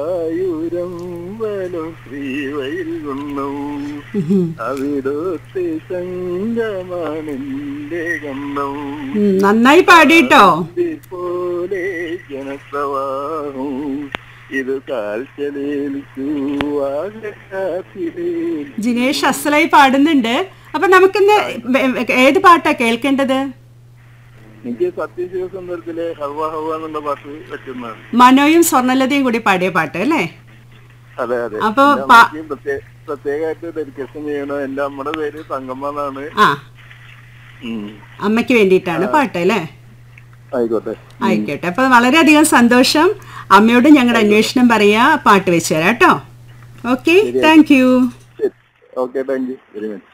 ആയൂരം വലം ശ്രീവൈകുണ്ണവും അവിടത്തെ സംഗമാണെന്റെ ഗന്ധവും ഉം, നന്നായി പാടിട്ടോ പോലെ ജനപ്രവാഹം ഇത് കാൽച്ചലേൽക്കൂ ആകാശത്തിലേ ജിനേഷ് അസലായി പാടുന്നുണ്ട് അപ്പൊ നമുക്കിന്ന് വെ- വെ- ഏത് പാട്ടാ കേൾക്കേണ്ടത് എനിക്ക് സത്യശിവസുന്ദരത്തിലെ ഹവ ഹവ എന്നുള്ള പാട്ട് പറ്റുന്നതാണ് മനോയും സ്വർണ്ണലതയും കൂടി പാടിയ പാട്ട് അല്ലേ അതെ അതെ അപ്പൊ എന്റെ പാ- അമ്മയ്ക്ക് പ്രത്യേ- പ്രത്യേകമായിട്ട് ഡെഡിക്കേഷൻ ചെയ്യണം എന്റെ അമ്മയുടെ പേര് തങ്കമ്മ എന്നാണ് ആ ഉം. അമ്മയ്ക്ക് വേണ്ടിയിട്ടാണ് പാട്ട് അല്ലേ ആയിക്കോട്ടെ ആയിക്കോട്ടെ അപ്പൊ വളരെയധികം സന്തോഷം അമ്മയോട് ഞങ്ങളുടെ അന്വേഷണം പറയാ പാട്ട് വെച്ച് തരാം കേട്ടോ ഓക്കെ താങ്ക് യു ശരി okay thank you very much